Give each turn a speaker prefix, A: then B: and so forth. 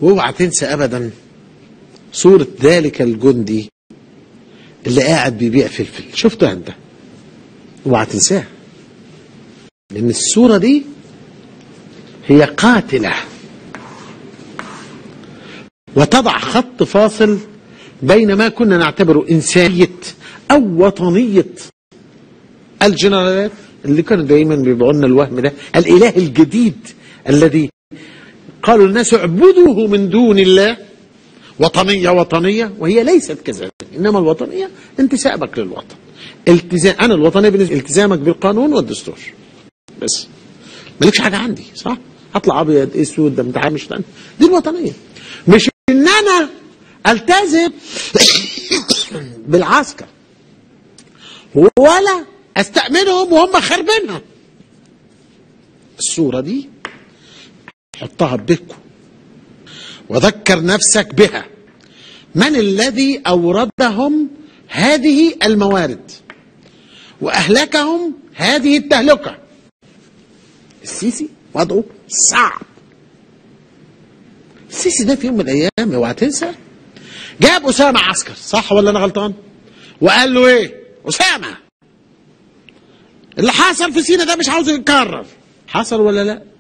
A: واوعى تنسى ابدا صورة ذلك الجندي اللي قاعد بيبيع فلفل شفته انت اوعى تنساها لان الصورة دي هي قاتلة وتضع خط فاصل بين ما كنا نعتبره إنسانية أو وطنية الجنرالات اللي كانوا دايما بيبيعوا لنا الوهم ده الإله الجديد الذي قالوا الناس اعبدوه من دون الله وطنية وطنية وهي ليست كذلك إنما الوطنية انتسابك للوطن التزام أنا الوطنية بالنسبة التزامك بالقانون والدستور بس مالكش حاجة عندي صح هطلع أبيض أسود ده بتاع مش تاني. دي الوطنية مش إن أنا ألتزم بالعسكر ولا استأمنهم وهم خربينها الصورة دي حطها ببيتكم وذكر نفسك بها من الذي أوردهم هذه الموارد وأهلكهم هذه التهلكة السيسي وضعه صعب السيسي ده في يوم من الأيام اوعى تنسى جاب أسامة عسكر صح ولا أنا غلطان وقال له إيه أسامة اللي حصل في سينا ده مش عاوز يتكرر حصل ولا لا